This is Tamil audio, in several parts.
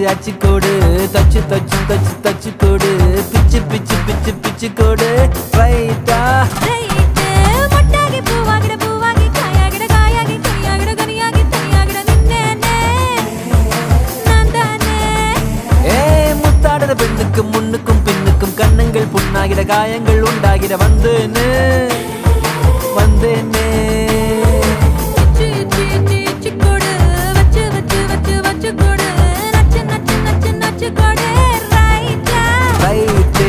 அச்சு கோடு தச்சு தச்சு தச்சு தச்சு கோடு பிச்சு பிச்சு பிச்சு பிச்சு கோடு ரைட்டா ರೈತೆ ಮೊಟ್ಟಾಗಿ பூவாகிட பூவாகி காயாகிட காயாகி கனியாகிட கனியாகி தனியாகிட நின்னேனே நான் தானே ஏ முத்தாடுற பெண்ணுக்கும் முன்னுக்கும் பின்னுக்கும் கண்ணங்கள் புண்ணாகிட காயங்கள் உண்டாகிட வந்தேனே வந்தேனே இச்சி இச்சி இச்சி இச்சி கொடு வச்சு வச்சு வச்சு வச்சு கொடு நச்சு நச்சு நச்சு நச்சு கொடு ரைட்டா ரைட்டே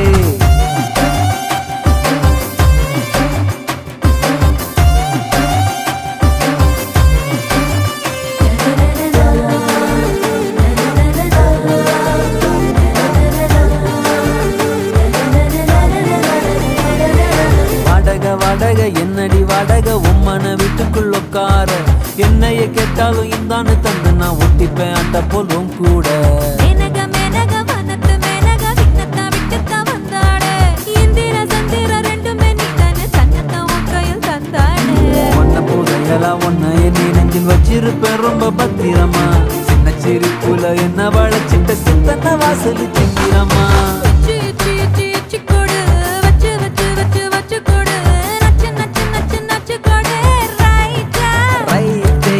வாடக வாடக என்னடி வாடக உம்மன வீட்டுக்குள் உட்கார என்னைய கேட்டாலும் இந்தான்னு தந்து நான் ஒட்டிப்பேன் அட்ட போலும் கூட மேனக மேனக வனத்து மேனக விண்ணத்தா விட்டுத்தா வந்தாடு இந்திர சந்திர ரெண்டுமே நீதானே தன்னத்தா உன் கையில் தந்தாடு ஒன்ன போதையெல்லாம் ஒன்ன என்னை நெஞ்சில் வச்சிருப்பேன் ரொம்ப பத்திரமா சின்ன சிரிப்புல என்ன வளைச்சிட்ட சித்தன வாசல் சிங்கிறமா இச்சி இச்சி இச்சி இச்சி கொடு வச்சு வச்சு வச்சு வச்சு கொடு நச்சு நச்சு நச்சு நச்சு கொடு ரைட்டா ரைட்டே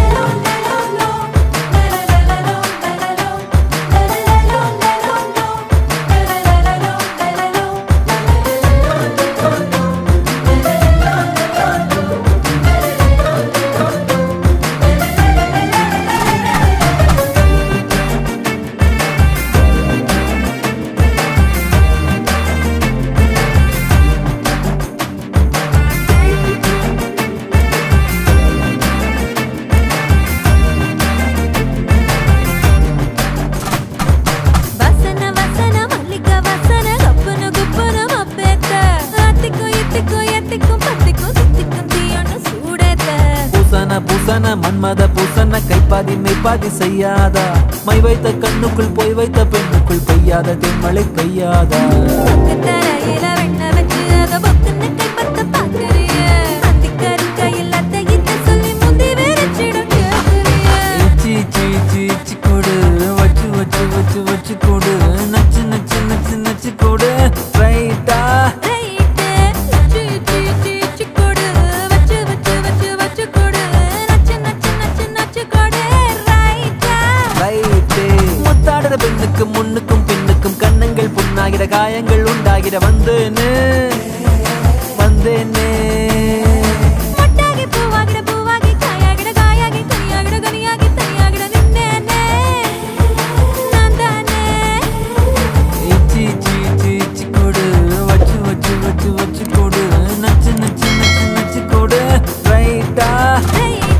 வசன வசன மல்லிக வசன கப்புனு குப்புனு மப்பேத்த அத்திக்கும் இத்திக்கும் எத்திக்கும் பத்திக்கும் சித்திக்கும் தீயொன்னு சூடேத்த பூசன பூசன மன்மத பூசன கைப்பாதி மெய்ப்பாதி செய்யாதா மை வைத்த கண்ணுக்குள் போய் வைத்த பெண்ணுக்குள் பெய்யாத தென்மழை பெய்யாதா பக்கு தரையில வெண்ண வச்சு அத பொக்குன்னு கைப்பத்த பாக்குறிய அத்திக்கரு கையில் அத்தை இத்த சொல்லி முந்தி வெறிச்சிடும் கேக்குறிய இச்சி இச்சி இச்சி இச்சி கொடு வச்சு வச்சு வச்சு வச்சு கொடு நச்சு நச்சு நச்சு நச்சு கொடு ரைட்டா ரைட்டு இச்சி இச்சி இச்சி இச்சி கொடு வச்சு வச்சு வச்சு வச்சு கொடு நச்சு நச்சு நச்சு நச்சு கொடு ரைட்டா ரைட்டே முத்தாடுற பெண்ணுக்கு முன்னுக்கும் பின்னுக்கும் கண்ணங்கள் புண்ணாகிற காயங்கள் உண்டாகிற வந்தேனே வந்தேனே மொட்டாகி பூவாகிட பூவாகி காயாகிட காயாகி கனியாகிட கனியாகி தனியாகிட நின்னேனே நான் தானே இச்சி இச்சி இச்சி இச்சி கொடு வச்சு வச்சு வச்சு வச்சு கொடு நச்சு நச்சு நச்சு நச்சு கொடு ரைட்டா ரைட்டு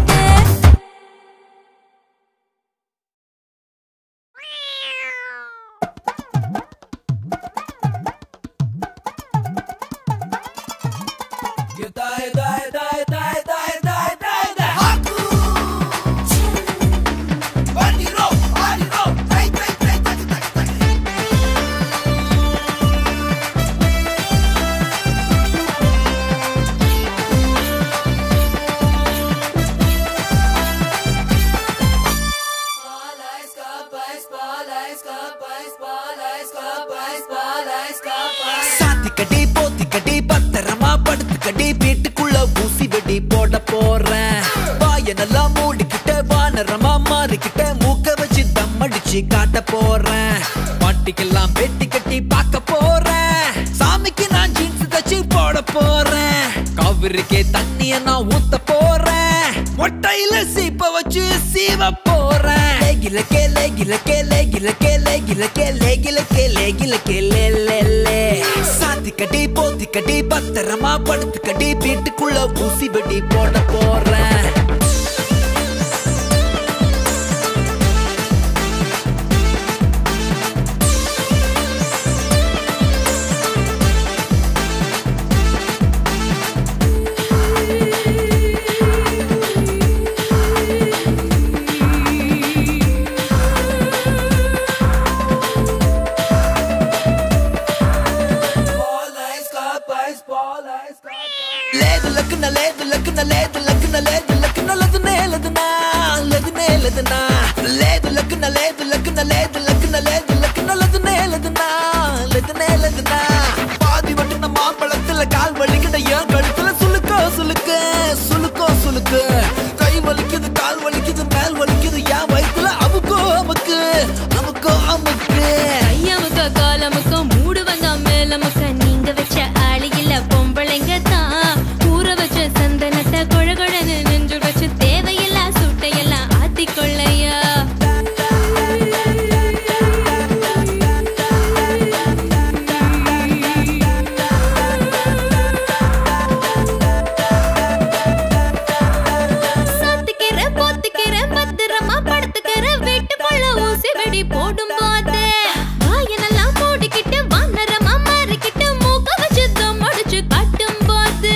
சாத்திக்கடி போத்திக்கடி பத்திரமா படுத்துக்கடி வீட்டுக்குள்ள ஊசி வெடி போட போறேன் வாய நல்லா மூடிக்கிட்ட வானரமா மாறிக்கிட்ட மூக்க வச்சு தம் அடிச்சு காட்ட போறேன் பாட்டிக்கெல்லாம் வெட்டி கட்டி பார்க்க போறேன் சாமிக்கு நான் ஜீன்ஸ் தச்சு போட போறேன் காவிரிக்கே தண்ணிய நான் ஊத்த போறேன் மொட்டையில சீப்ப வச்சு சீவ போறேன் லேகில K லேகில K லேகில K லேகில K லேகில K லேகில K லே லே லே சாத்திக்கடி போத்திக்கடி பத்திரமா படுத்துக்கடி வீட்டுக்குள்ள ஊசி வெடி போட போறேன் లేదు లక్కున లేదు లక్కున లేదు లక్కున లేదు లక్కున లదునే లదునా లదునే లదునా లేదు లక్కున లేదు లక్కున లేదు கழுத்துல கால் வலிக்கிட்ட என் கழுத்துல சுளுக்கோ சுளுக்கு சுளுக்கோ சுளுக்கு கை வலிக்குது கால் வலிக்குது மேல் வலிக்குது என் வயித்துல அமுக்கோ அமுக்கு அமுக்கோ அமுக்கு கையமுக்க காலமுக்க மூடுவங்க மேலமுக்க நீங்க வச்ச ஆளு இல்ல பொம்பளைங்க தான் ஊற வச்ச சந்தனத்தை கொழகொழன்னு நெஞ்சு வச்சு தேவையில்லா சுட்டையெல்லாம் ஆத்திக்கொள்ளையா சாத்துக்கிற போத்துக்கிற பத்திரமா படுத்துக்கிற வீட்டுக்குள்ள ஊசி வெடி போடும் போது வாயனெல்லாம் மூடிக்கிட்டு வானரமா மாறிக்கிட்டு மூக்க வச்சு தம் அடிச்சு காட்டும் போது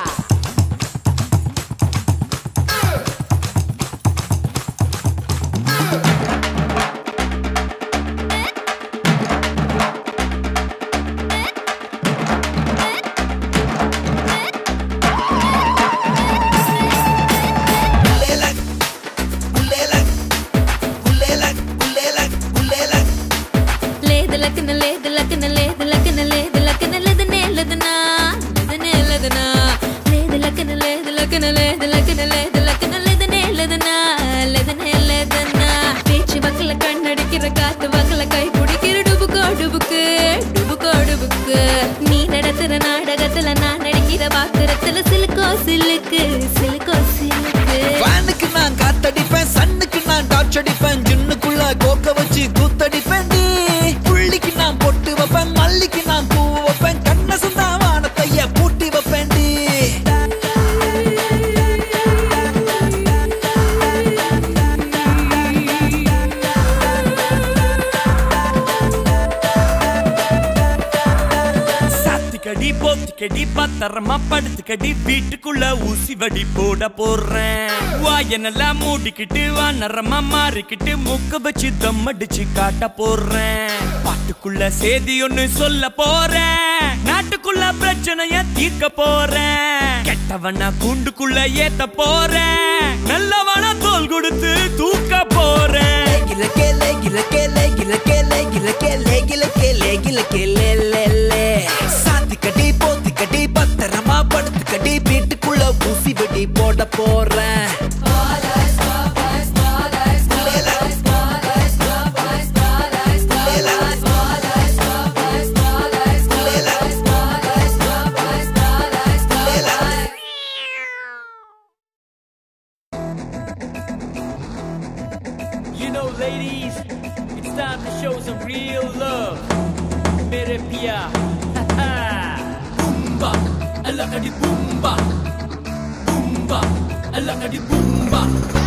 குல்லேலக், குல்லேலக், குல்லேலக், குல்லேலக், குல்லேலக். లేదు లక్కన లేదు లక్కన లేదు లక్కన లేదు లక్కన లేదనే లేదనా లేదనే లేదనా లేదు లక్కన లేదు లక్కన లేదు లక్కన లేదు లక్కన లేదనే లేదనా లేదనే లేదనా பேச்சு வக்கல கண்ணடிக்கிற காத்து வக்கல கை பிடிக்கிற டுபுக்கோ டுபுக்கு டுபுக்கோ டுபுக்கு நீ நடத்துற நாடகத்துல நான் நடிக்கிற பாக்குறத்துல சிலுக்கோ சிலுக்கு சிலுக்கோ சிலுக்கு ஃபேனுக்கு நான் காத்தடிப்பேன் சன்னுக்கு நான் டார்ச் அடிப்பேன் ஜின்னுக்குள்ள கோக்க வச்சு கூத்தடிப்பேன் டி புள்ளிக்கு நான் பொட்டு வைப்பேன் மல்லிக்கு நான் பூ வைப்பேன் கண்ண சுந்தா வானத்தைய பூட்டி வைப்பேன் டி சாத்திக்கடி போத்திக்கடி பத்திரமா படுத்துக்கடி வீட்டுக்குள்ள ஊசி வடி போட போடுறேன் வாயனெல்லாம் மூடிக்கிட்டு வானரமா மாறிக்கிட்டு முக்க வச்சு தம் அடிச்சு காட்ட போடுறேன் பாட்டுக்குள்ள செய்தி ஒண்ணு சொல்ல போறேன் நாட்டுக்குள்ள பிரச்சனைய தீர்க்க போறேன் கெட்டவன கூண்டுக்குள்ள ஏத்த போறேன் நல்லவன தோல் கொடுத்து தூக்க போறேன் கில கேலே கில கேலே கில கேலே கில கேலே கில கேலே கில கேலே லே லே சாத்திக்கடி போத்திக்கடி பத்திரமா படுத்துக்கடி வீட்டுக்குள்ள ஊசி வெடி போட போறேன் You know, ladies, it's time to show some real love. Mere pia, boomba, alakadi boomba, boomba, alakadi boomba.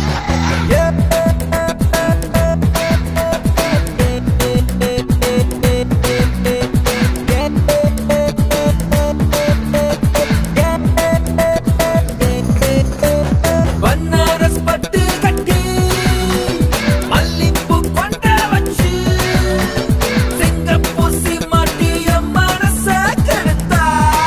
பன்னாரஸ் பட்டு கட்டி மல்லிப்பூ கொண்ட வச்சு சிங்கப்பூசி மாட்டிய மனச கெடுத்தா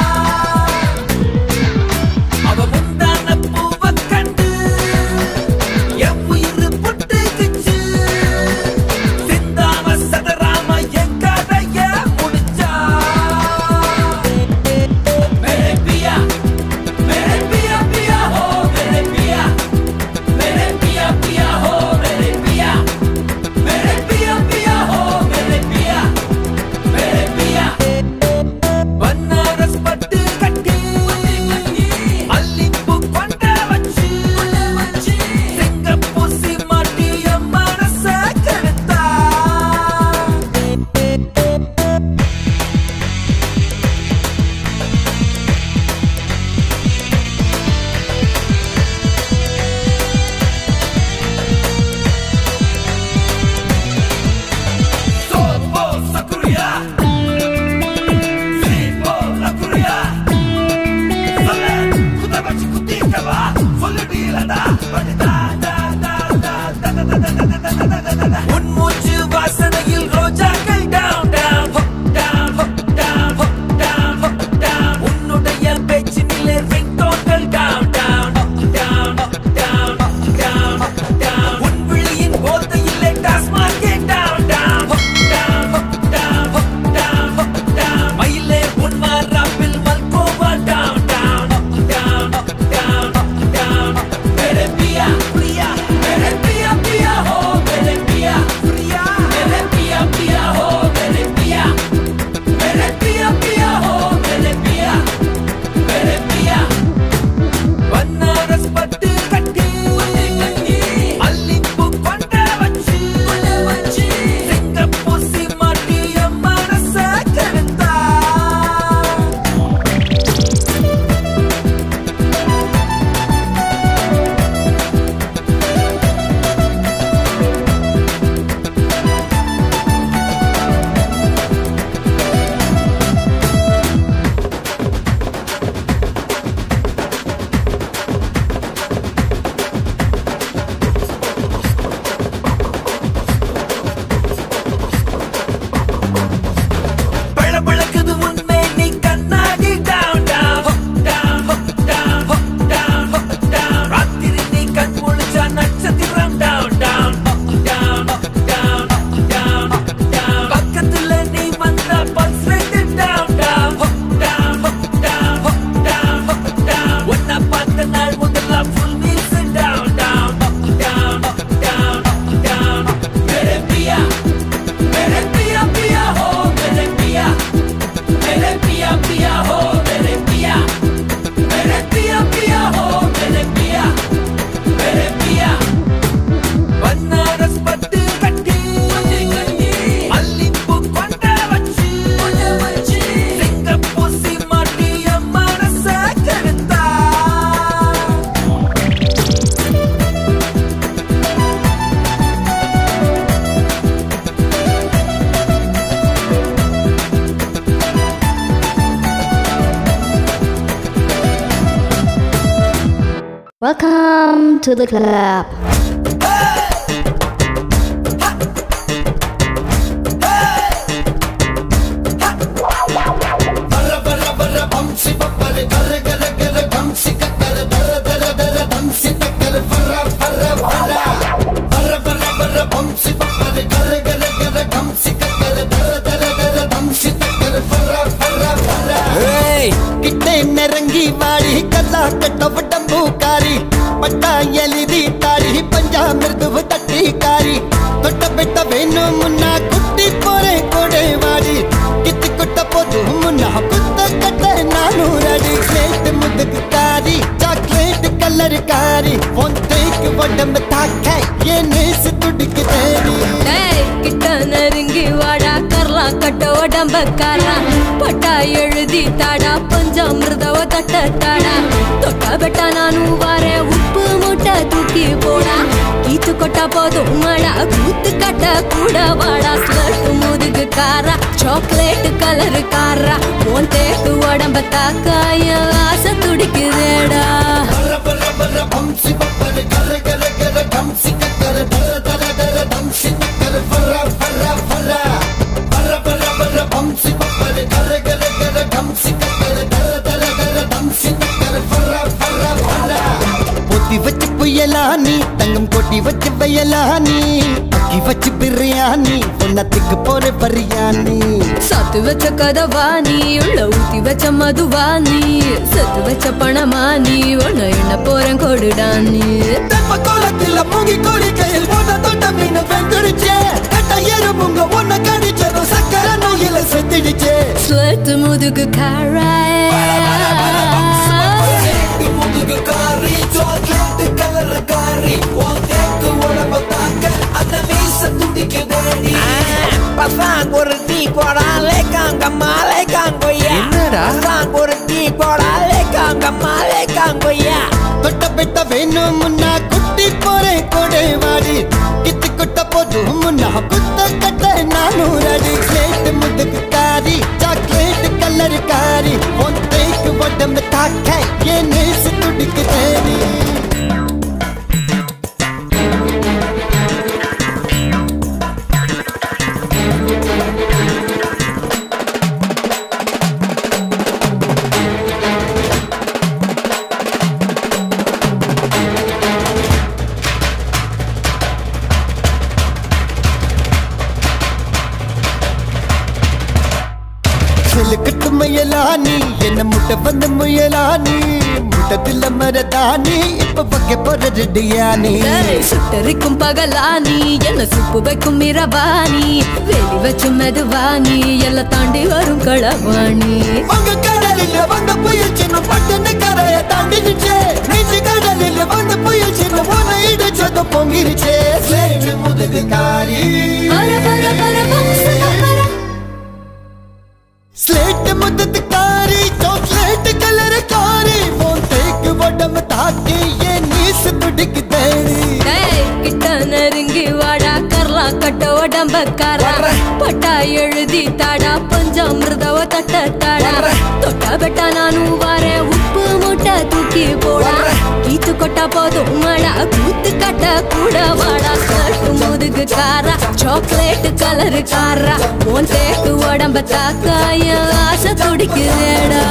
அவ முந்தான பூவ கண்டு என் உயிர் புட்டுக்குச்சு சிந்தாம சதராம என் கதைய முடிச்சா மேரே பியா मेरे पिया पिया हो मेरे पिया मेरे पिया पिया हो मेरे पिया मेरे पिया पिया हो मेरे पिया मेरे पिया பன்னாரஸ் பட்டு கட்டி மல்லிப்பூ கொண்ட வச்சு சிங்கப்பூசி மாட்டிய மனச கெடுத்தா Sopo Sakuria Sipo Lakuria Sale Kutabachi Kutikaba Foludilada Badita da da da da da da da da da da da da da da உன் மூச்சு வாசனையில் ரோஜாக்கள் down down hop down hop down hop down hop down உன்னுடைய பேச்சினிலே ringtoneகள் down down hop down hop down hop down hop down உன் விழியின் போதையிலே டாஸ்மார்க்கே down down hop down hop down hop down hop down மயிலே உன் மாறாப்பில் Malgova Welcome to the club. கிட்டே நெருங்கி வாடி கல்லா கட்ட உடம்பூக்காரி பட்டா எலிதி தாடி பஞ்சா மிருதுவு தட்டி காரி தொட்ட பெட்ட வேணும் முன்னா குட்டி போறே கொடை வாடி கித்தி குட்ட போது முன்னா குத்த கட்ட நானூறடி பிளேட் முதுகு காரி சாக்லேட் கலர் காரி உன் தேய்க்கு உடம்பு தாக்க என் நேசு துடிக்கு தேடி டேய், கிட்ட நெருங்கி வாடா கர்லா கட்ட உடம்பக்காரா பட்டா எழுதி தாடா பஞ்சாமிர்தவ தட்ட தாடா தொட்ட பெட்டா நானும் வாரேன் உப்பு மூட்டை தூக்கி போடா கீத்து கொட்டா போதும் மாடா கூத்து கட்ட கூட வாடா ஸ்லட் முதுகு காரா சாக்லேட் கலர் காரா உன் தேக்கு உடம்ப தாக்காய ஆசை துடிக்குதேடா பொத்தி வச்சு புயலானி தங்கம் கொட்டி வச்சு வயலானி அக்கி வச்சு பிரியாணி பொன்னத்துக்கு போற பரியானி சத்து வச்ச கதவா நீ உள்ள ஊத்தி வச்ச மதுவா நீ சத்து வச்ச பணமா நீ உன்ன என்ன போறேன் கொடுடா நீ தெப்ப கோலத்துல மூங்கி கோரிக்கையில் போன தொட்ட மீன் வெந்துடுச்சே கட்ட எறும்புங்க ஒன்ன கடிச்சதும் சக்கர நோயில செத்துடுச்சே ஸ்வத்து முதுகு காராய் முதுகு காரி சாக்லேட் கலர் காரி உன் தேக்கு உடம்ப தாக்க அந்த மீச துடிக்குதேடி பசாங் ஒரு டீ போடாலே காங்கம்மா லே காங்கொய்யா பசாங் ஒரு டீ போடாலே காங்கம்மா லே காங்கொய்யா தொட்ட பெட்ட வேணும் முன்னா குட்டி போறே கொடை வாடி கித்து குட்ட போது முன்னா குத்த கட்ட நானூறடி பிளேட் முதுகு காரி சாக்லேட் கலர் காரி உன் தேக்கு உடம்பு தாக்க என் நேசு துடிக்கு தேடி சிலுக்கட்டு முயலானி என்ன முட்டை வந்து முயலானி முட்டத்தில் மரதானி இப்ப பக்க போற ரெடியானி ஏய், சுட்டரிக்கும் பகலா நீ என்ன சுப்பு வைக்கும் இரவாணி வெளி வச்சு மெதுவாணி எல்லாம் தாண்டி வரும் களவாணி உங்க கடலில் வந்த புயல் சின்ன பட்டுன்னு கரைய தாண்டிடுச்சே நெஞ்சு கடலில் வந்த புயல் சின்ன உன இடிச்சது பொங்கிருச்சே சேடு முதுகு காரி பர பர பர பம்சக பர ஸ்லேட் முதுகு காரி சாக்லேட் கலர் காரி உன் தேக்கு உடம்பு தாக்கி என் நீசு துடிக்கு தேடி டேய், கிட்ட நெருங்கி வாடா கர்லா கட்ட உடம்பக்காரா பட்டா எழுதி தாடா பஞ்சாமிர்தவ தட்ட தாடா தொட்டா பெட்டா நானும் வாரேன் உப்பு மூட்டை தூக்கி போடா கீத்து கொட்டா போதும் மாடா கூத்து கட்ட கூட வாடா ஸ்கர்ட் முதுகு காரா சாக்லேட் கலர் காரா உன் தேக்கு உடம்ப தாக்காய ஆசை துடிக்குதேடா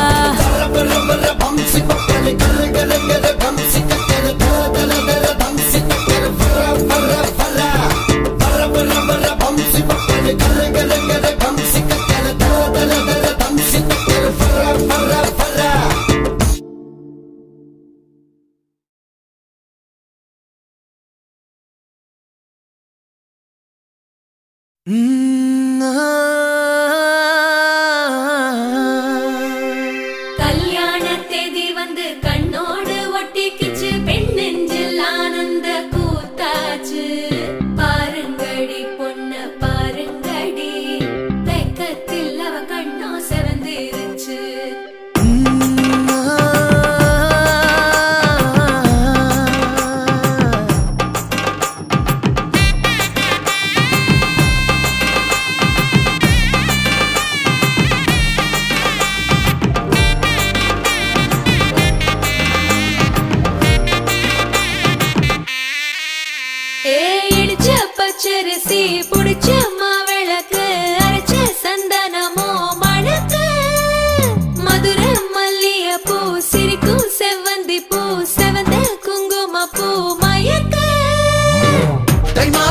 கல்யாண தேதி வந்து கண்ணோடு ஒட்டிக்கிச்சு பெண் நெஞ்சில் ஆனந்த கூத்தாச்சு பாருங்கடி பொண்ண பாருங்கடி வெக்கத்தில் அவ கண்ணோ சிறந்திருச்சு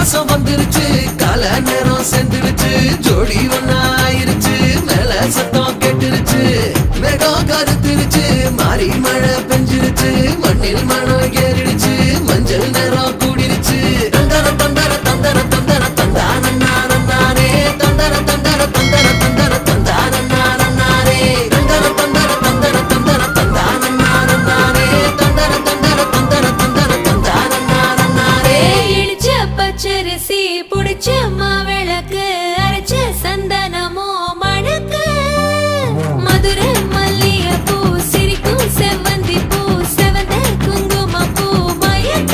மாசம் வந்துருச்சு கால நேரம் செந்துருச்சு ஜோடி ஒன்னா ஆயிருச்சு மேல சத்தம் கேட்டுருச்சு மேகம் கருத்துருச்சு மாறி மழை பெஞ்சிருச்சு மண்ணில் மனம் ஏறிடுச்சு மஞ்சள் நேரம் கூடிருச்சு தந்தர தந்தர தந்தர தந்தர தந்தான நானே தந்தர தந்தர தந்தர தந்தர தந்தான நானே தந்தர தந்தர தந்தர தந்தர தந்தான நானே தந்தர தந்தர தந்தர தந்தர தந்தான நானே இடிச்ச பச்சரிசி புடிச்ச மாவிளக்கு அரைச்ச சந்தனமோ மணக்கு மதுரை மல்லிகைப்பூ சிரிக்கும் செவ்வந்தி பூ செவந்த குங்கும பூ மயக்க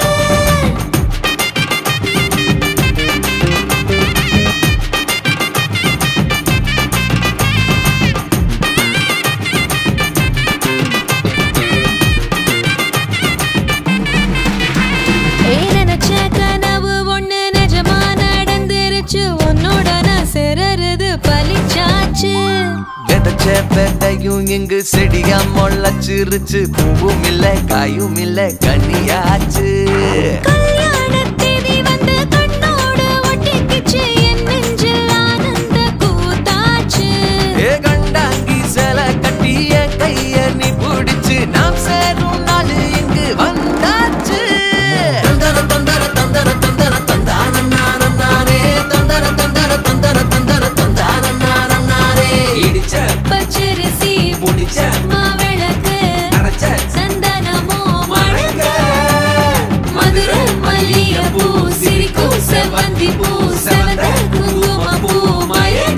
ஏன் நினைச்ச கனவு ஒண்ணு நிஜமா நடந்துருச்சு உன்னோட நான் சிறருது பலிச்சாச்சு விதைச்ச விதையும் இங்கு செடியா முளைச்சிருச்சு பூவும் இல்ல காயும் இல்ல கனியாச்சு கல்யாண தேதி வந்து கண்ணோடு ஒட்டிக்கிச்சு என் நெஞ்சில் ஆனந்த கூத்தாச்சு ஏ கண்டாங்கி சில கட்டிய கைய நீ பிடிச்சு நாம் சேரும் நாள் இங்கு வந்தாச்சு தந்தர தந்தர தந்தர தந்தர தந்தான நானம் நானே தந்தர தந்தர தந்தர தந்தர தந்தான நானம் நானே இடிச்ச பச்சரிசி முடிச்ச மாவிளக்கு அரைச்ச சந்தனமோ மணக்க மதுரை மல்லிகைப்பூ சிரிக்கும் செவ்வந்தி பூ செவந்த குங்கும பூ மயக்க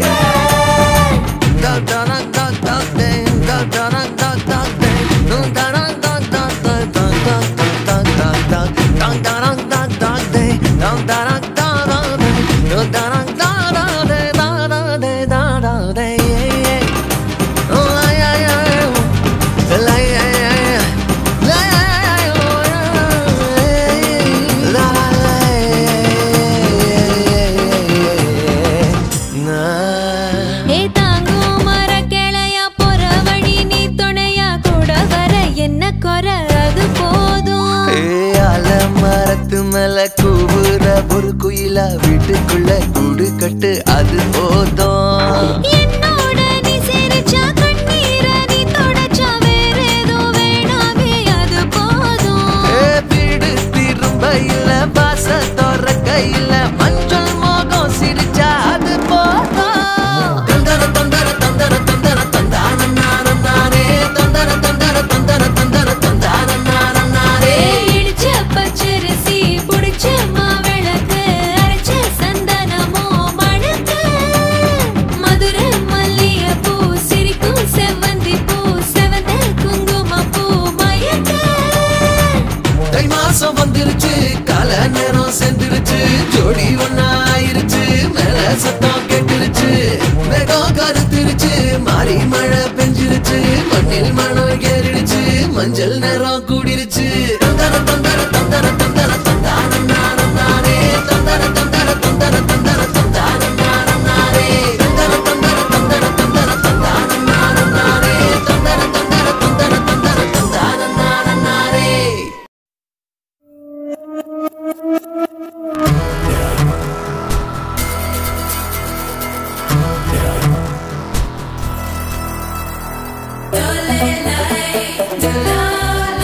ஏ தாங்கும் மர கிளையா போற வழி நீ துணையா கூட வர என்ன குறை அது போதும் மரத்து மேல கூவுற ஒரு குயிலா வீட்டுக்குள்ள கூடு கட்டு அது போதும் என்னோட நீ சிரிச்சா கண்ணீர நீ தொடச்சா வேற ஏதோ வேணாமே அது போதும் ஏ, வீடு திரும்ப இல்ல பாச திறக்க இல்ல மஞ்சள் மோகம் சிரிச்சா அது போதும் தந்தர தந்தர தந்தர தந்தர தந்தான நானம் நானே தந்தர தந்தர தந்தர தந்தர தந்தான நானம் நானே இடிச்ச பச்சரிசி புடிச்ச மாவிளக்கு அரைச்ச சந்தனமோ மணக்க மதுரை மல்லிகைப்பூ சிரிக்கும் செவ்வந்தி பூ செவந்த குங்கும பூ மயக்க தை மாசம் வந்துருச்சு கால நேரம் செந்துருச்சு ஜோடி ஒன்னா ஆயிருச்சு மேல சத்தம் கேட்டுருச்சு மேகம் கருத்துருச்சு மாறி மழை பெஞ்சிருச்சு மண்ணில் மனம் ஏறிடுச்சு மஞ்சள் நேரம் கூடிருச்சு தந்தர தந்தர தந்தர தந்தர தந்தான நானம் நானே தந்தர தந்தர தந்தர தந்தர தந்தான நானம் நானே தந்தர தந்தர தந்தர தந்தர தந்தான நானம் நானே தந்தர தந்தர தந்தர தந்தர தந்தான நானம் நானே la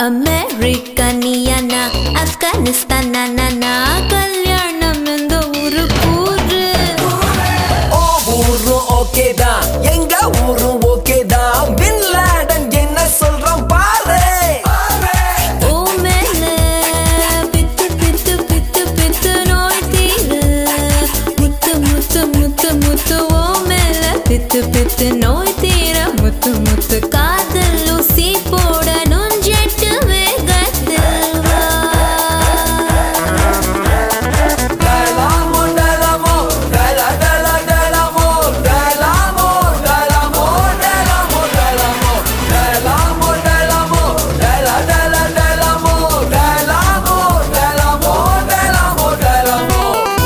அமெரிக்கனியனா ஆப்கானிஸ்தான் நானா கல்யாணம் எந்த ஊரு கூறு ஓ ஊரும் ஓகே தான் எங்க ஊரும் ஓகே தான் பின் லாடன் என்ன சொல்றான் பாரு ஓ மேல பித்து பித்து பித்து பித்து நோய் தீர முத்து முத்து முத்து முத்து ஓ மேல பித்து பித்து நோய் தீர முத்து முத்து காதல் ஊசி போட நுஞ்செட்டு வேகத்தில் வா டலமோ டலமோ டல டல டலமோ டலமோ டலமோ டலமோ டலமோ டலமோ டலமோ டல டல டலமோ டலமோ டலமோ டலமோ டலமோ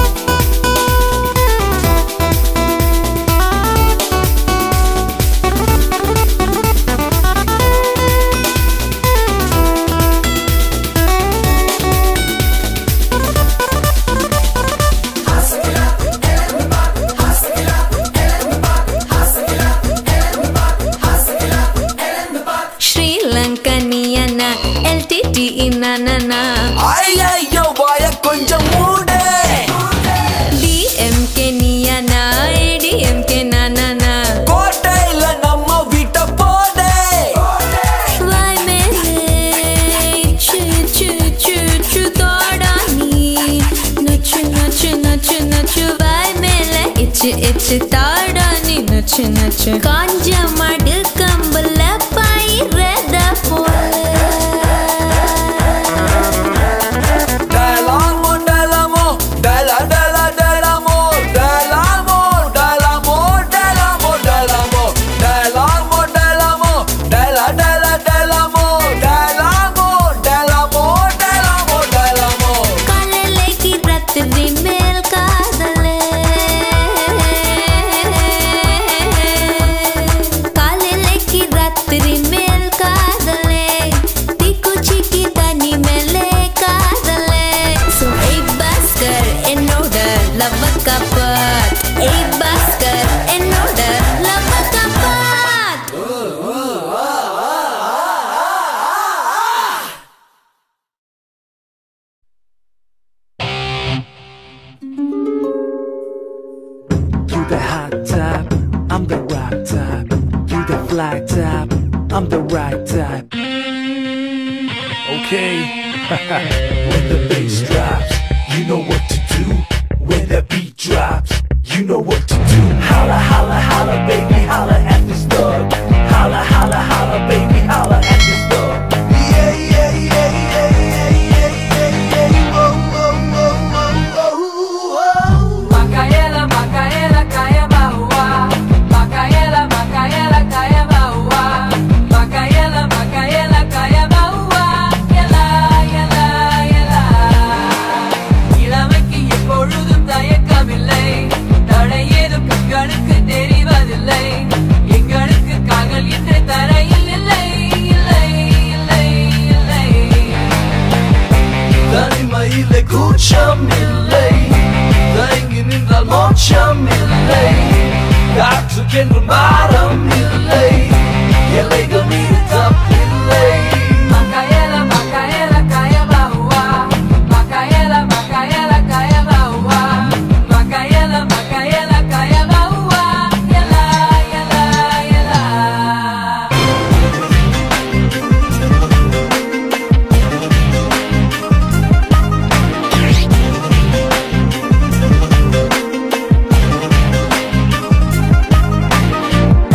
ஸ்ரீலங்கனியன எல்டிடி இனனா ஐயோ வாய கொஞ்சம் மூடு டிஎம்கே நியனா ஏடிஎம்கே நானா கோட்டையில நம்ம வீட்டை போடு வாய் மேலே இச்சு இச்சு இச்சு இச்சு தோடா நீ நச்சு நச்சு நச்சு நச்சு வாய் மேலே இச்சு இச்சு தாடா நீ நச்சு நச்சு காஞ்ச மடு கம்பல பயிரத போல டலமோ டலமோ டல டல டலமோ டலமோ டலமோ டலமோ டலமோ டலமோ டலமோ டல டல டலமோ டலமோ டலமோ டலமோ டலமோ காலைக்கு ராத்திரி மேல் காதலே காலைக்கு ராத்திரி மேல் காதலே தீக்குச்சிக்கு தனி மேலே காதலே So, ஏய் பாஸ்கர் என்னோட லவ் கப்பாட் ஏய் பாஸ்கர் என்னோட love கப்பாட் You the hot type, I'm the rock type. You the fly type, I'm the right type. Okay. when the bass drops, you know what to do. When the beat drops, you know what to do. Holla, holla, holla, baby, holla at this thug. Holla, holla, holla, baby, holla at this thug. Yeah, yeah, yeah, yeah, yeah, yeah, yeah, yeah. Whoa, whoa, whoa, whoa, whoa, whoa. Macaela, Macaela, caia baua. Macaela, Macaela, caia baua. Macaela, Macaela, caia baua. Ela, ela, ela. இளமைக்கு எப்பொழுதும் தயக்கமில்லை தடை ஏதும் கண்களுக்கு தெரிவதில்லை எங்களுக்கு கால்கள் இன்று தரையில் இல்லை இல்லை இல்லை இல்லை தனிமையிலே கூச்சம் இல்லை தயங்கி நின்றால் மோட்சம் இல்லை காற்றுக்கென்று மாறம் இல்லை எல்லைகள் மீது தப்பில்லை Macaela, Macaela, caia baua. Macaela, Macaela, caia baua. Macaela, Macaela, caia baua. Ela, ela, ela. Thank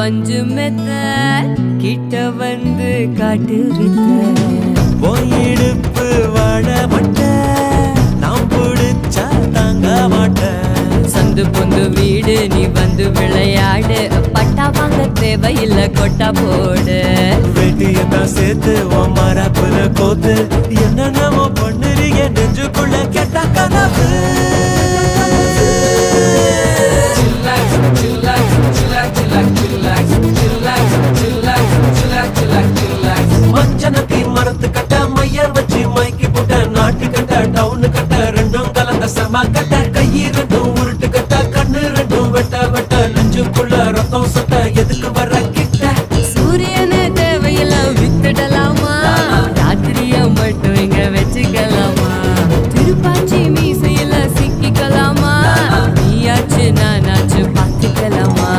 பஞ்சு மெத்த கிட்ட வந்து காட்டு வித்த போயிடுப்பு வாழ மாட்டேன் நான் பிடிச்சா தாங்க மாட்டேன் சந்து பொந்து வீடு நீ வந்து விளையாடு பட்டா வாங்க தேவையில்லை கொட்டா போடு வெட்டியதான் சேர்த்து உன் மரப்புல கோத்து என்னென்னமோ பண்ணுறீங்க நெஞ்சுக்குள்ள கெட்ட கனவு மஞ்சனத்தி மரத்து கட்ட மையர் வச்சு மைக்கி போட்ட நாட்டு கட்ட டவுனு கட்ட ரெண்டும் கலந்த செம கட்ட கை ரெண்டும் உருட்டு கட்ட கண்ணு ரெண்டும் வெட்ட வெட்ட நெஞ்சுக்குள்ள ரத்தம் சட்ட எதுக்கு வர கிட்ட சூரியனே தேவையெல்லாம் வித்துடலாமா ராத்திரிய மட்டும் இங்க வச்சுக்கலாமா திருப்பாச்சி மீசையில சிக்கிக்கலாமா நீயாச்சு நானாச்சு பார்த்துக்கலாமா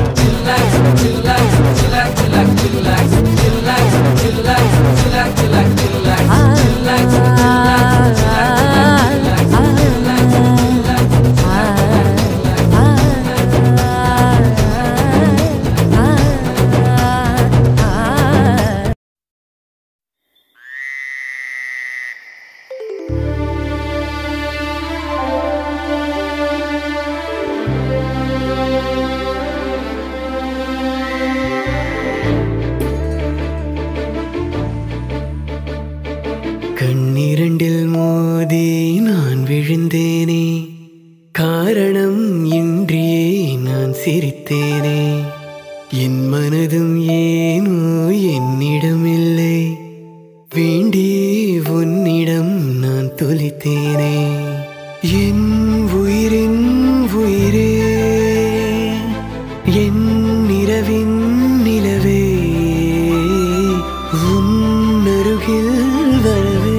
கண்ணிரண்டில் மோதி நான் விழுந்தேனே காரணம் இன்றியே நான் சிரித்தேனே என் மனதும் ஏனோ என்னிடமில்லை வேண்டி உன்னிடம் நான் தொலைத்தேனே என் உயிரின் உயிரே என் நிறவின் நிலவே உன் அருகில் வரவே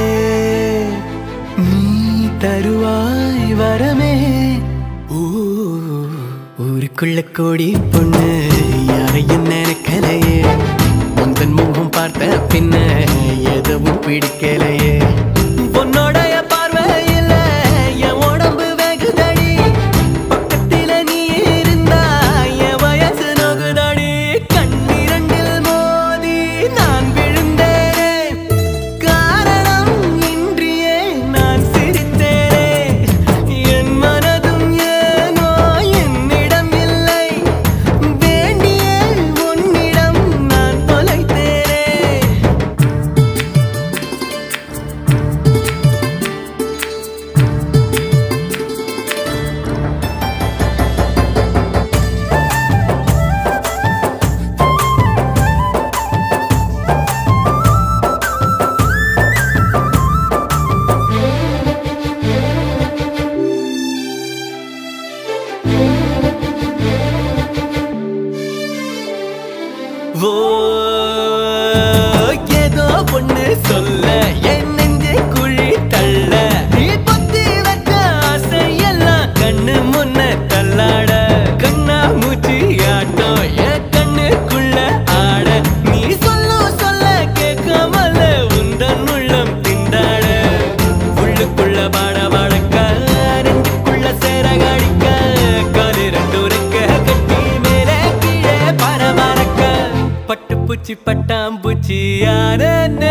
நீ தருவாய் வரமே ஊ, ஊருக்குள்ள கோடி பொண்ணு யாரையும் நினைக்கலையே முந்தன் முகம் பார்த்த பின்ன எதுவும் பிடிக்கலையே உன்னோடைய பார்வையில என் உடம்பு வெகுதடி பக்கத்தில நீ இருந்தா என் வயசு நோகுதடி கண்ணிரண்டில் மோதி நான் விழுந்தேனே காரணம் இன்றியே நான் சிரித்தேனே என் மனதும் ஏனோ என்னிடம் இல்லை வேண்டிய உன்னிடம் நான் தொலைத்தேனே ஓ ஏதோ ஒண்ணு சொல்ல என் நெஞ்சு குழி தள்ள நீ பொத்தி வச்ச ஆசையெல்லாம் கண்ணு முன்ன தள்ளாட கண்ணா மூச்சு ஆட்டம் என் கண்ணுக்குள்ள ஆட நீ சொல்லும் சொல்ல கேட்காமல உந்தன் உள்ளம் திண்டாட உள்ளுக்குள்ள பாட பாடக்க நெஞ்சுக்குள்ள சேர காடிக்க காலு ரெண்டு ரெக்க கட்டி மேலே கீழே பரபரக்க பட்டு பூச்சி பட்டாம்பூச்சி யாரே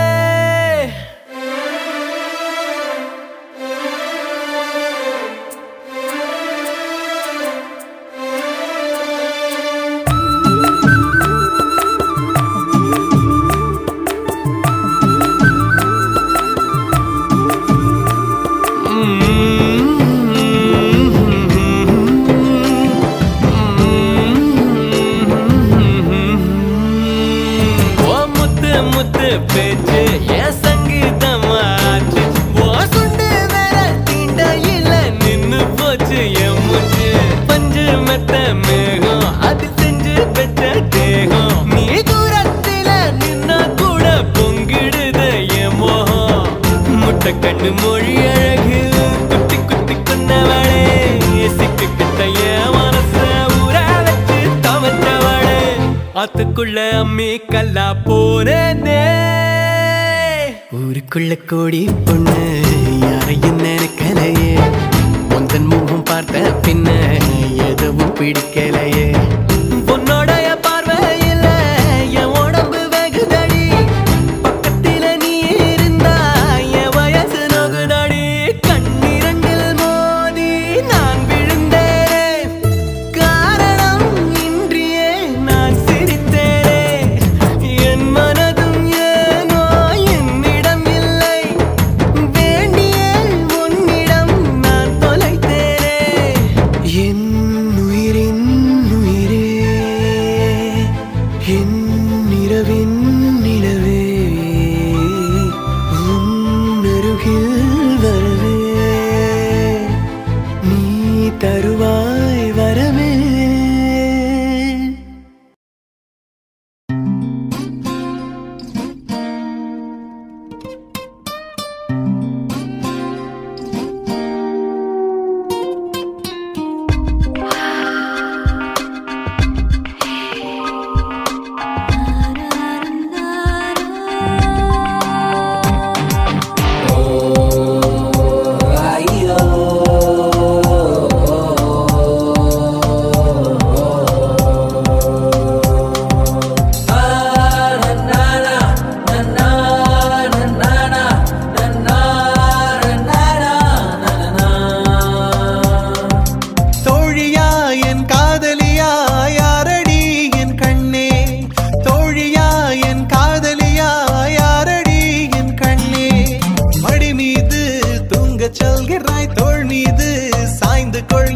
ஓ முத்து முத்து பேச்சு என் சங்கீதமாச்சு ஓ சுண்டு வேற தீண்டையில நின்னு போச்சு என் மூச்சு பஞ்சு மெத்த மேகம் அது செஞ்சு பெற்ற தேகம் நீ தூரத்தில நின்னா கூட பொங்கிடுது என் மோகம் முட்டை கண்ணு மொழி அழகு குத்தி குத்தி கொண்டவளே சிக்கு கிட்ட என் மனச ஊற வச்சு தவச்சவளே ஆத்துக்குள்ள அம்மி கல்லா போனே ஊருக்குள்ள கோடி பொண்ணு யாரையும் நினைக்கலையே உந்தன் முகம் பார்த்த பின்ன எதுவும் பிடிக்கலையே உன்னோட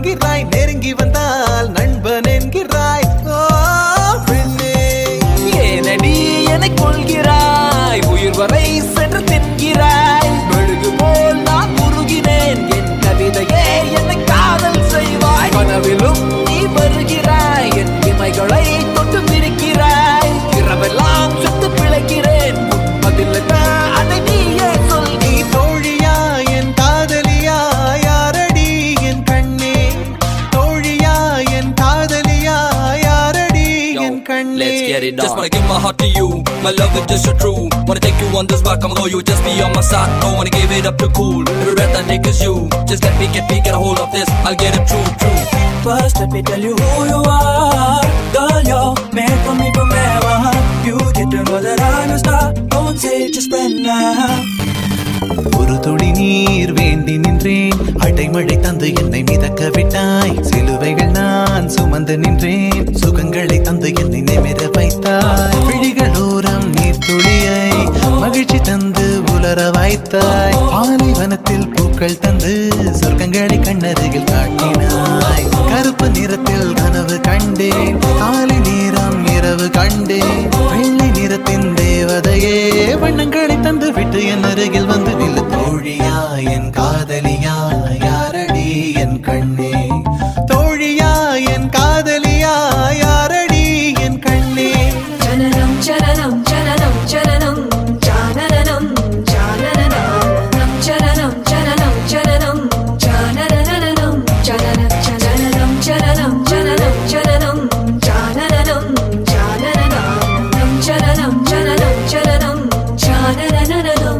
சொல்கிறாய் நெருங்கி வந்தால் நண்பன் என்கிறாய் ஓ பெண்ணே ஏனடி என்னை கொள்கிறாய் உயிர் வரை சென்று தின்கிறாய் மெழுகு போல் நான் உருகினேன் என் கவிதையே என்னை காதல் செய்வாய் கனவிலும் நீ வருகிறாய் என் இமைகளை தொட்டு பிரிக்கிறாய் இரவெல்லாம் சுத்து பிழைக்கிறேன் பதில் என்ன அதை நீயே சொல் நீ தோழியா என் காதலியா யாரடி என் கண்ணே தோழியா என் காதலியா யாரடி என் கண்ணே Let's get it on. Just wanna give my heart to you. My love is just so true. Wanna take you on this rock, I'm you just be on my side. Don't wanna give it up too cool. Every breath I take is you. Just let me get me get a hold of this. I'll get it true, true. First, let me tell you who you are. Girl, you're made for me forever. You get to know that I'm a star. Don't say it, just spread now. ஒரு துளி நீர் வேண்டி நின்றேன் அடைமழை தந்து என்னை மிதக்க விட்டாய் சிலுவைகள் நான் சுமந்து நின்றேன் சுகங்களை தந்து என்னை நிமிர வைத்தாய் விழிகளோரம் நீர் துளியை மகிழ்ச்சி தந்து உலர வைத்தாய் பாலைவனத்தில் பூக்கள் தந்து சொர்க்கங்களை கண்ணருகில் காட்டினாய் கருப்பு நிறத்தில் கனவு கண்டேன் காலை நேரம் இரவு கண்டேன் வெள்ளை நிறத்தின் தேவதையே வண்ணங்களை தந்து விட்டு என் அருகில் வந்து நில்லு தோழியா என் காதலியா யாரடி என் கண்ணே தோழியா என் காதலியா யாரடி என் கண்ணே சலனம் சலனம் சலனம் சலனம் ஜானனம் ஜானனம் சலனம் சலனம் சலனம் ஜானனம் சலன சலனம் சலனம் சலனம் சலனம் ஜானனம் ஜானனம் சலனம் சலனம் சலனம் ஜானனம்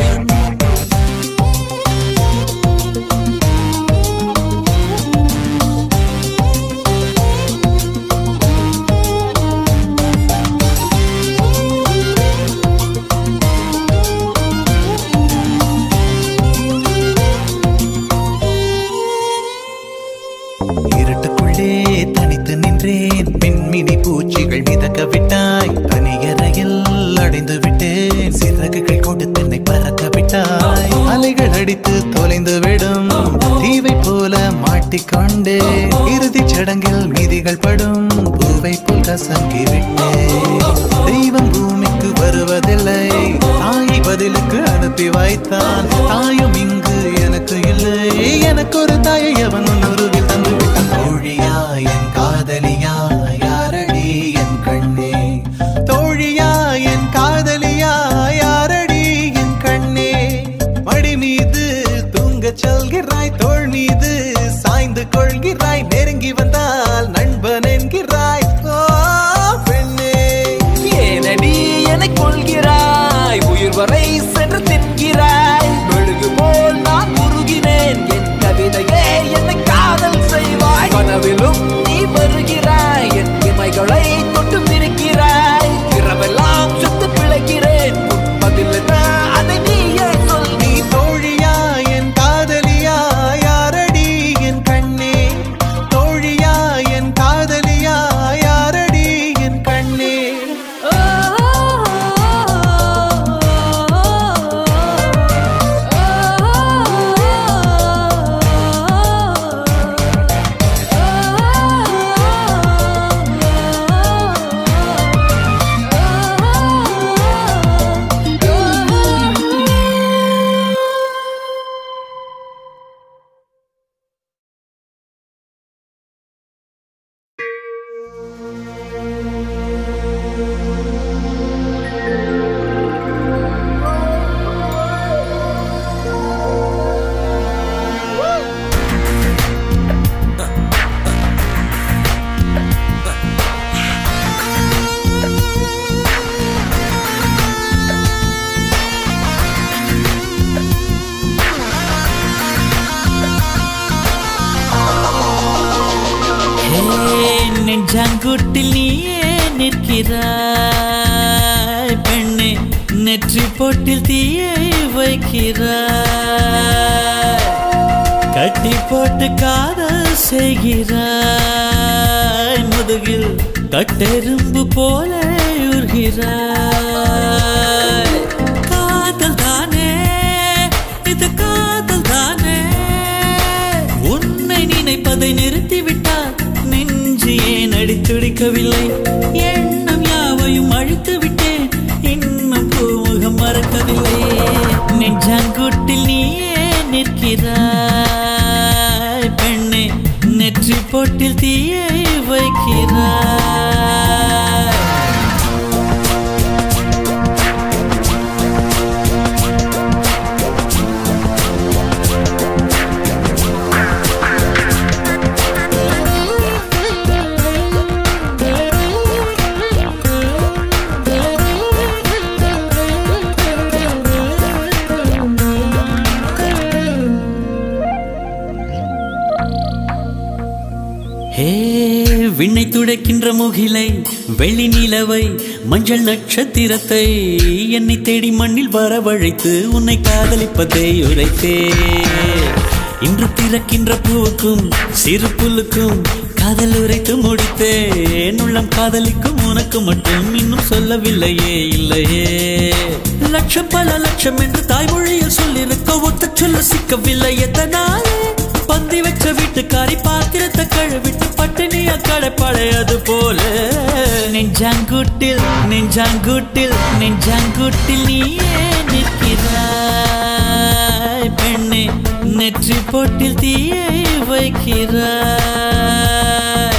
இருட்டுக்குள்ளே தனித்து நின்றேன் மின்மினி பூச்சிகள் மிதக்க விட்டாய் தனியறையில் அடைந்து விட்டேன் சிறகுகள் கொண்டு தன்னை பறக்க விட்டாய் அலைகள் அடித்து தொலைந்து விடும் தீவை போல மாட்டிக்கொண்டே இறுதிச் சடங்கில் மீதிகள் படும் பூவை போல் கசங்கி விட்டேன் தெய்வம் பூமிக்கு வருவதில்லை தாயை பதிலுக்கு அனுப்பி வைத்தான் தாயும் இங்கு எனக்கு இல்லை எனக்கு ஒரு தாயை அவன் உருவில் தந்து விட்டான் தோழியா என் காதலியா யாரடி என் கண்ணே தோழியா என் காதலியா யாரடி என் கண்ணே மடி மீது தூங்கச் சொல்கிறாய் தோள் மீது சாய்ந்து கொள்கிறாய் நெருங்கி வந்தால் நண்பன் என்கிறாய் ஓ பெண்ணே ஏனடி என்னை கொள்கிறாய் உயிர் வரை சென்று தின்கிறாய் மெழுகு போல் நான் உருகினேன் என் கவிதையே என்னை காதல் செய்வாய் கனவிலும் நீ வருகிறாய் என் இமைகளை தொட்டு பிரிக்கிறாய் இரவெல்லாம் சுத்து பிழைக்கிறேன் உன் பதில் என்ன அதை நீயே சொல் நீ தோழியா என் காதலியா யாரடி என் கண்ணே தோழியா என் காதலியா யாரடி என் கண்ணே நெஞ்சாங்குட்டில் நீயே நிற்கிறாய் பெண்ணே நெற்றி பொட்டில் தீயை வைக்கிறாய் கட்டி போட்டு காதல் செய்கிறாய் முதுகில் கட்டெரும்பு போல உருகிறாய் காதல் தானே இது காதல் தானே உன்னை நினைப்பது நினைப்பதை நிறுத்திவிட்டால் நெஞ்சு ஏன் அடித்துடிக்கவில்லை எண்ணம் யாவையும் அழித்து விட்டேன் இன்னும் பூமுகம் மறக்கவில்லை நெஞ்சாங்குட்டில் நீயே நிற்கிறாய் பெண்ணே நெற்றி போட்டில் தீயை வைக்கிறாய் ஹே விண்ணை துடைக்கின்ற முகிலை வெள்ளி நிலவை மஞ்சள் நட்சத்திரத்தை என்னை தேடி மண்ணில் வரவழைத்து உன்னை காதலிப்பதை உரைத்தே இன்று திறக்கின்ற பூவுக்கும் சிறு புல்லுக்கும் காதல் உரைத்து முடித்தேன் உள்ளம் காதலிக்கும் உனக்கு மட்டும் இன்னும் சொல்லவில்லையே இல்லையே லட்சம் பல லட்சம் என்று தாய்மொழியில் சொல்லிருக்க ஒத்த சொல்ல சிக்கவில்லை எத்தனாலே பந்தி வச்ச வீட்டுக்காரி பாத்திரத்தை கழுவிட்டு பட்டினிய கடைப்படையது போல நெஞ்சாங்குட்டில் நெஞ்சாங்குட்டில் நெஞ்சாங்குட்டில் நீயே நிற்கிறாய் பெண்ணே நெற்றி போட்டில் தீயை வைக்கிறாய்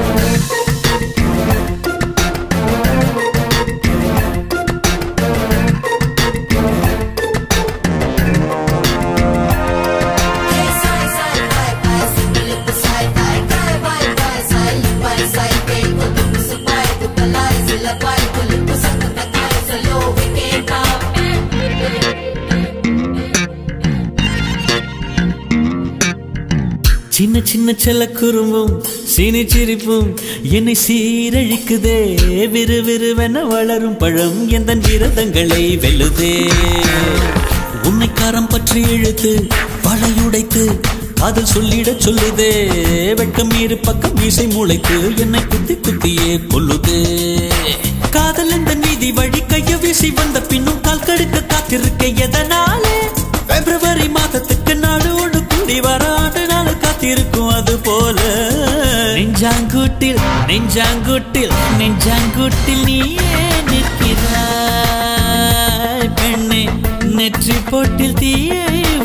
சின்ன சின்ன செல்ல குறும்பும் சீனி சிரிப்பும் என்னை சீரழிக்குதே விறு விறுவென வளரும் பழம் எந்த விரதங்களை வெல்லுதே உன்னை காரம் பற்றி இழுத்து வளையுடைத்து காதல் சொல்லிடச் சொல்லுதே வெட்கம் இரு பக்கம் மீசை முளைத்து என்னை குத்தி குத்தியே கொல்லுதே காதல் என்ற நீதி வழி கைய வீசி வந்த பின்னும் கால் கடுக்க காத்திருக்க எதனாலே பிப்ரவரி மாதத்துக்கு நாடோடு கூடி வர ஆண்டு நாள் காத்திருக்கும் அது போல நெஞ்சாங்குட்டில் நெஞ்சாங்குட்டில் நெஞ்சாங்குட்டில் நீயே நிற்கிறாய் பெண்ணே நெற்றி போட்டில் தீயை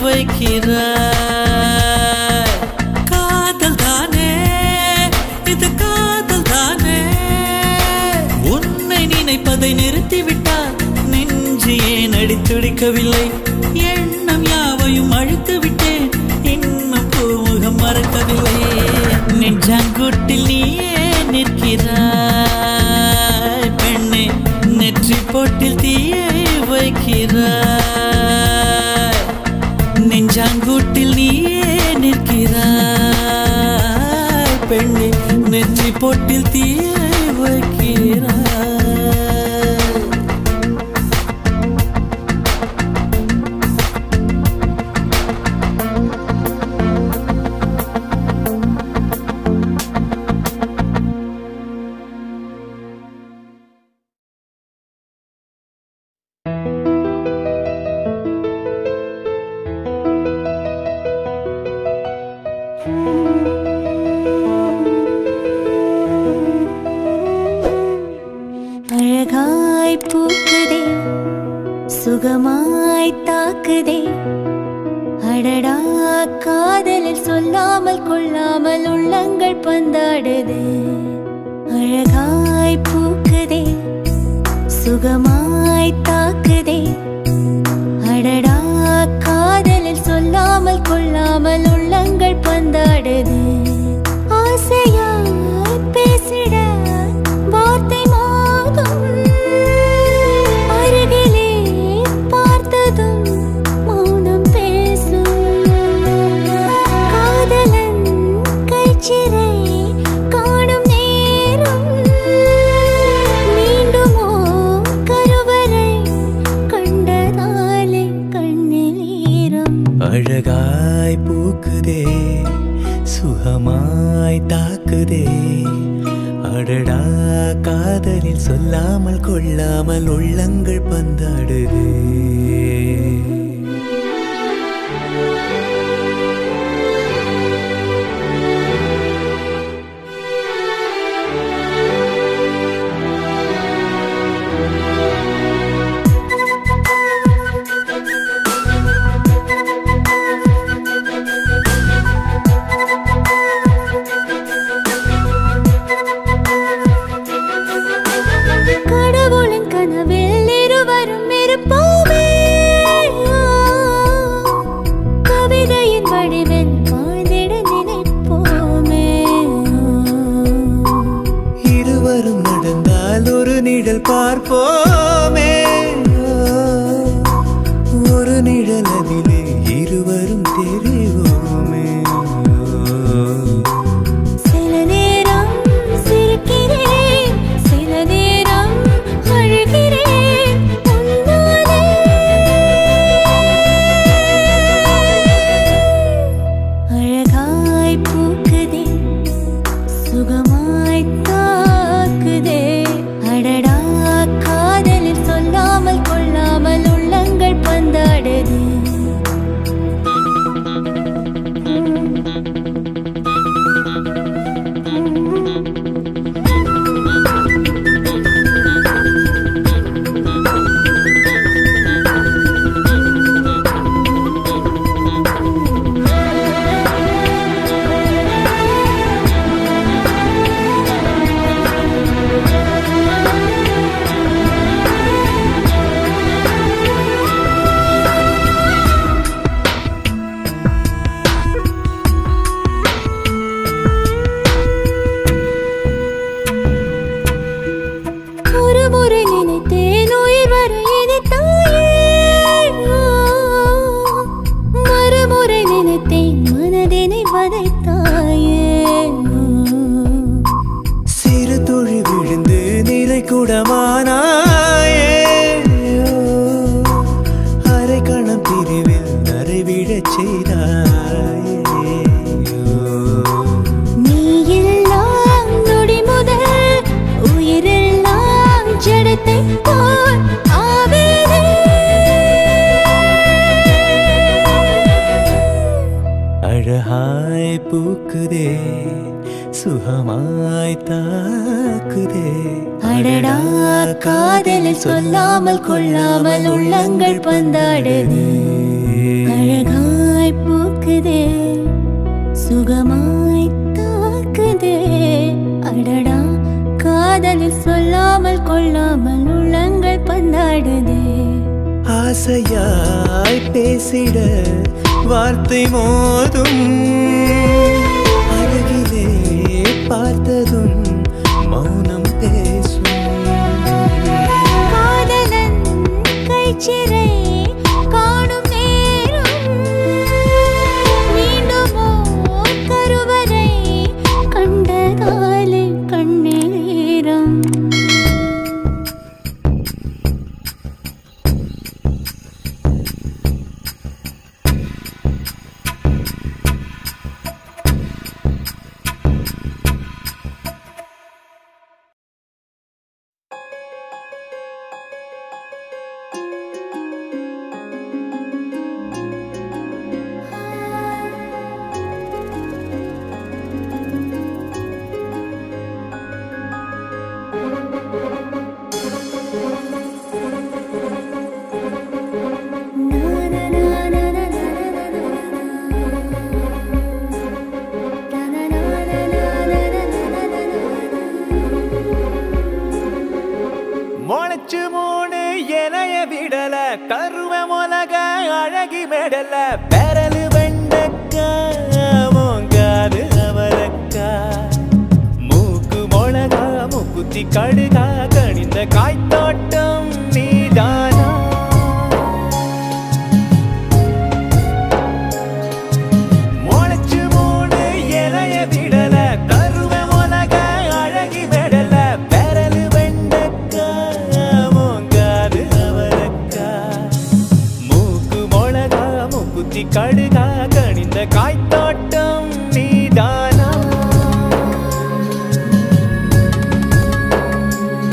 வைக்கிறாய் காதல் தானே இது காதல் தானே உன்னை நினைப்பதை நிறுத்திவிட்டால் நெஞ்சு ஏன் அடித்துடிக்கவில்லை எண்ணம் யாவையும் அழித்து விட்டேன் இன்னும் பூமுகம் மறக்கவில்லை நெஞ்சாங்குட்டில் நீயே நிற்கிறாய் பெண்ணே நெற்றி போட்டில் தீயை வைக்கிறாய் நெஞ்சாங்குட்டில் நீயே நிற்கிறாய் பெண்ணே நெற்றி போட்டில் தீயை வைக்கிறாய் அழகாய் பூக்குதே சுகமாய் தாக்குதே அடடா காதலில் சொல்லாமல் கொள்ளாமல் உள்ளங்கள் பந்தாடுது அழகாய் பூக்குதே சுகமாய் தாக்குதே அடடா காதலில் சொல்லாமல் கொள்ளாமல் உள்ளங்கள் பந்தாடுது ஆசையாய் பேசிட வார்த்தை மோதும் அருகிலே பார்த்ததும் மௌனம் பேசும் காதலன் கைச்சிறை காணும் நேரம் மீண்டுமோ கருவறை கண்டதாலே கண்ணில் ஈரம் அழகாய் பூக்குதே சுகமாய் தாக்குதே அடடா காதலில் சொல்லாமல் கொள்ளாமல் உள்ளங்கள் பந்தாடுதே பள்ளிக்கூடமானாயே அரை கணம் பிரிவில் நரை விழச் செய்தாயே நீ எல்லாம் நொடி முதல் உயிரெல்லாம் ஜடத்தை போல் ஆவேனே அழகாய் பூக்குதே சுகமாய் தாக்குதே அடடா காதலில் சொல்லாமல் கொள்ளாமல் உள்ளங்கள் பந்தாடுது அழகாய் பூக்குதே சுகமாய் தாக்குதே அடடா காதலில் சொல்லாமல் கொள்ளாமல் உள்ளங்கள் பந்தாடுதே ஆசையாய் பேசிட வார்த்தை மோதும் அருகிலே பார்த்ததும் மௌனம் பேசும் காதலன் கைச்சிறை காணும் நேரம் மீண்டுமோ கருவறை கண்டதாலே கண்ணீரம் முளைச்சு மூணு இலைய விடல கருவ மொலக அழகி மெடல பெரலு வெண்டக்கா மோங்காது அவரக்கா மூக்கு மொளகா மூக்குத்தி கடுகா கணிந்த காய்த்தோட்டம் நீதானா முளைச்சு மூணு இலைய விடல கருவ மொலக அழகி மெடல பெரலு வெண்டக்கா மோங்காது அவரக்கா மூக்கு மொளகா மூக்குத்தி கடுகா கணிந்த காய்த்தோட்டம் நீதானா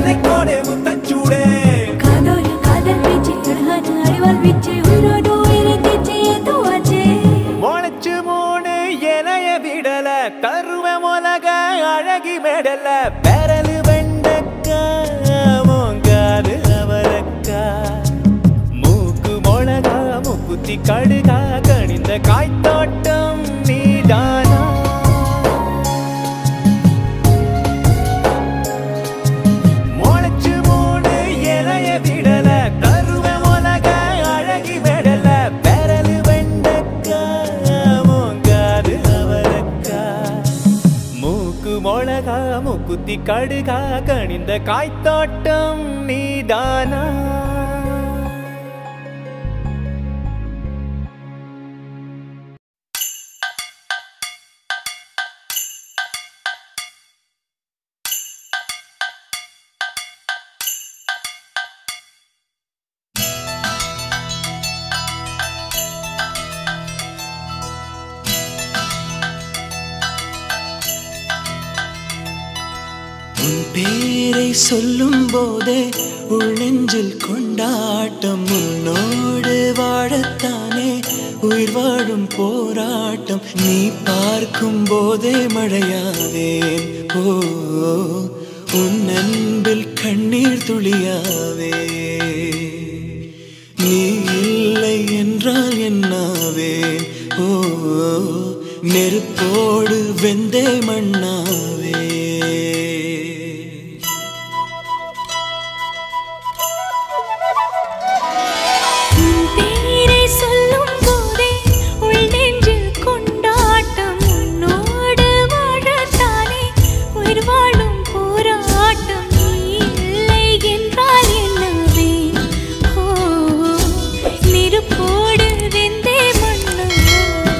என்னைக்கோடு முத்தச்சூடே காதோடு காதல் வீச்சு அழகான அறிவால் வீச்சு உயிரோடு உயிரை தீச்சு ஏதோ ஆச்சு முளைச்சு மூணு இலைய விடல கருவ முலக அழகி மெடல பெரலு வெண்டக்கா மோங்காது அவரக்கா மூக்கு மொளகா மூக்குத்தி கடுகா கணிந்த காய்த்தோட்டம் நீதானா முளைச்சு மூணு இலைய விடல கருவ முலக அழகி மெடல பெரலு வெண்டக்கா மோங்காது அவரக்கா மூக்கு மொளகா மூக்குத்தி கடுகா கணிந்த காய்த்தோட்டம் நீதானா உன் பேரை சொல்லும் போதே உள் நெஞ்சில் கொண்டாட்டம் உன்னோடு வாழத்தானே உயிர் வாழும் போராட்டம் நீ பார்க்கும் போதே மழையாவேன் ஓ உன் அன்பில் கண்ணீர் துளியாவே நீ இல்லை என்றால் என்னாவேன் ஓ நெருப்போடு வெந்தே மண்ணாவே உன் பேரை சொல்லும் போதே உள் நெஞ்சில் கொண்டாட்டம் உன்னோடு வாழத்தானே உயிர் வாழும் போராட்டம் நீ இல்லை என்றால் என்னவே ஓ நெருப்போடு வெந்தே மண்ணாவே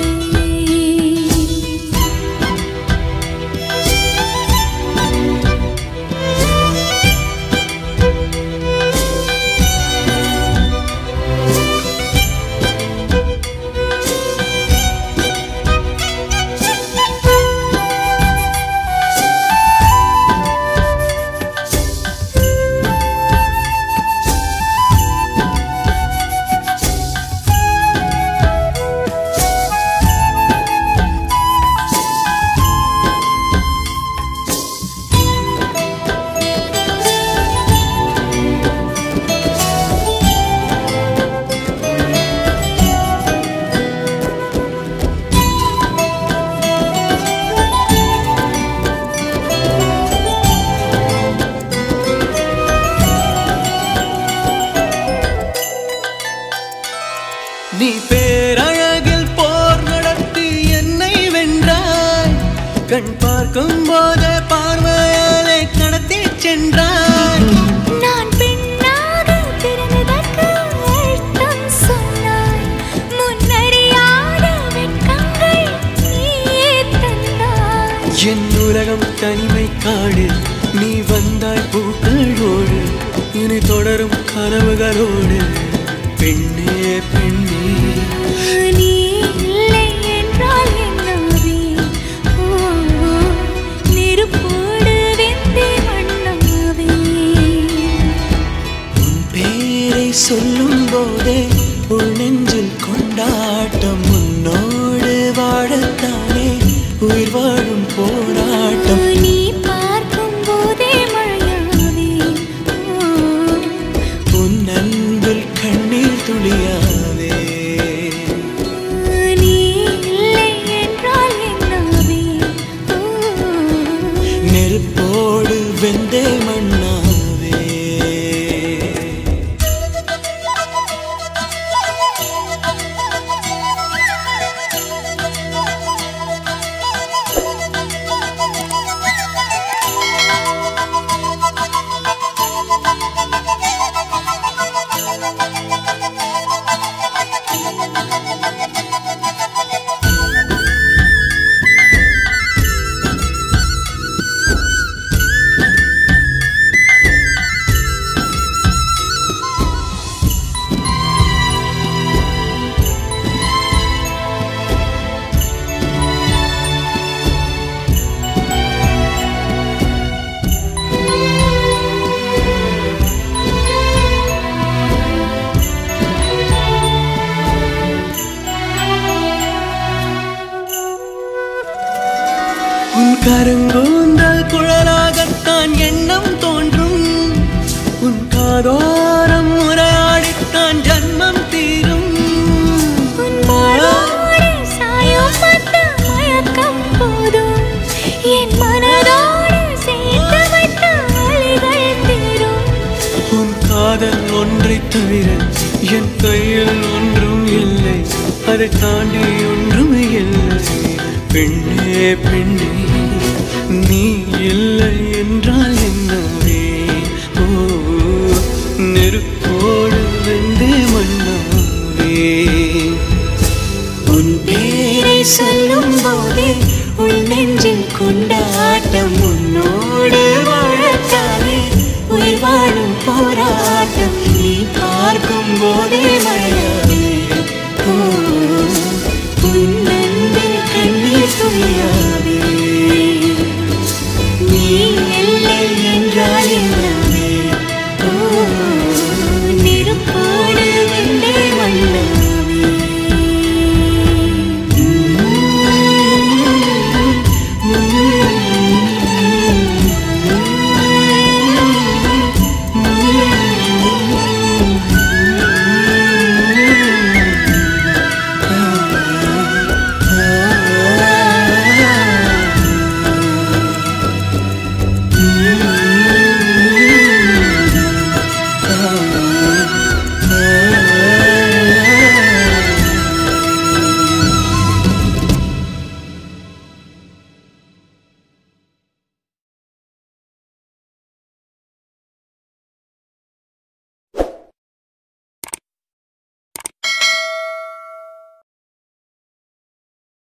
நீ பேரழகில் போர் நடத்தி என்னை வென்றாய் கண் பார்க்கும் போதே பார்வையாலே கடத்தி சென்றாய் நான் பெண்ணாக பிறந்ததற்கு அர்த்தம் சொன்னாய் முன்னறியாத வெட்கங்கள் நீயே தந்தாய் என் உலகம் தனிமை காடு நீ வந்தாய் பூக்களோடு இனி தொடரும் கனவுகளோடு பெண்ணே பெண்ணே நீ இல்லை என்றால் என்னவே ஓ நெருப்போடு வெந்தே மண்ணாவே உன் பேரை சொல்லும் போதே உள் நெஞ்சில் கொண்டாட்டம் உன்னோடு வாழத்தானே உயிர் வாழும் போராட்டம் நீ பார்க்கும் போதே மழையாவே ஓ உன் அன்பில் கண்ணீர் துளியாவே நீ இல்லை என்றால் என்னவே ஓ நெருப்போடு வெந்தே மண்ணாவே கருங்கூந்தல் குழலாகத்தான் எண்ணம் தோன்றும் உன் காதோரம் உரையாடித்தான் ஜன்மம் தீரும் மாளோடு சாயம் பார்த்த மயக்கம் போதும் என் மனதோடு சேர்த்து வைத்த வலிகள் தீரும் உன் காதல் ஒன்றை தவிர என் கையில் ஒன்றும் இல்லை அதை தாண்டி ஒன்றும் இல்லை பெண்ணே பெண்ணே நீ இல்லை என்றால்